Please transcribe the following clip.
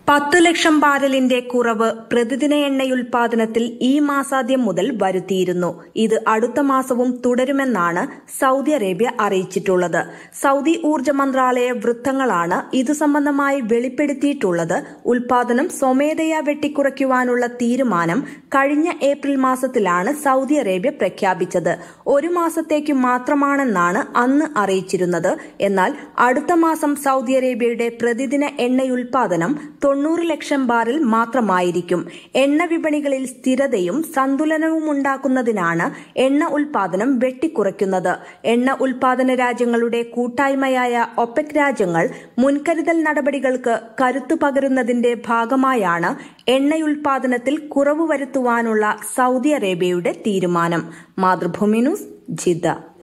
പത്ത് ലക്ഷം ബാരലിന്റെ കുറവ് പ്രതിദിന എണ്ണയുൽപാദനത്തിൽ ഈ മാസാദ്യം മുതൽ വരുത്തിയിരുന്നു ഇത് അടുത്ത മാസവും തുടരുമെന്നാണ് സൗദി അറേബ്യ അറിയിച്ചിട്ടുള്ളത് സൗദി ഊർജ്ജ മന്ത്രാലയ വൃത്തങ്ങളാണ് ഇതു സംബന്ധമായി വെളിപ്പെടുത്തിയിട്ടുള്ളത് ഉൽപാദനം സ്വമേധയാ വെട്ടിക്കുറയ്ക്കുവാനുള്ള തീരുമാനം കഴിഞ്ഞ ഏപ്രിൽ മാസത്തിലാണ് സൗദി അറേബ്യ പ്രഖ്യാപിച്ചത് ഒരു മാസത്തേക്ക് മാത്രമാണെന്നാണ് അന്ന് അറിയിച്ചിരുന്നത് എന്നാൽ അടുത്ത മാസം സൗദി അറേബ്യയുടെ പ്രതിദിന എണ്ണയുൽപാദനം തൊണ്ണൂറ് ലക്ഷം ബാരൽ മാത്രമായിരിക്കും എണ്ണ വിപണികളിൽ സ്ഥിരതയും സന്തുലനവും ഉണ്ടാക്കുന്നതിനാണ് എണ്ണ ഉൽപാദനം വെട്ടിക്കുറയ്ക്കുന്നത് എണ്ണ ഉൽപാദന രാജ്യങ്ങളുടെ കൂട്ടായ്മയായ ഒപെക് രാജ്യങ്ങൾ മുൻകരുതൽ നടപടികൾക്ക് കരുത്തു പകരുന്നതിന്റെ ഭാഗമായാണ് എണ്ണയുൽപാദനത്തിൽ കുറവ് വരുത്തുവാനുള്ള സൗദി അറേബ്യയുടെ തീരുമാനം മാതൃഭൂമി ന്യൂസ് ജിദ്ദ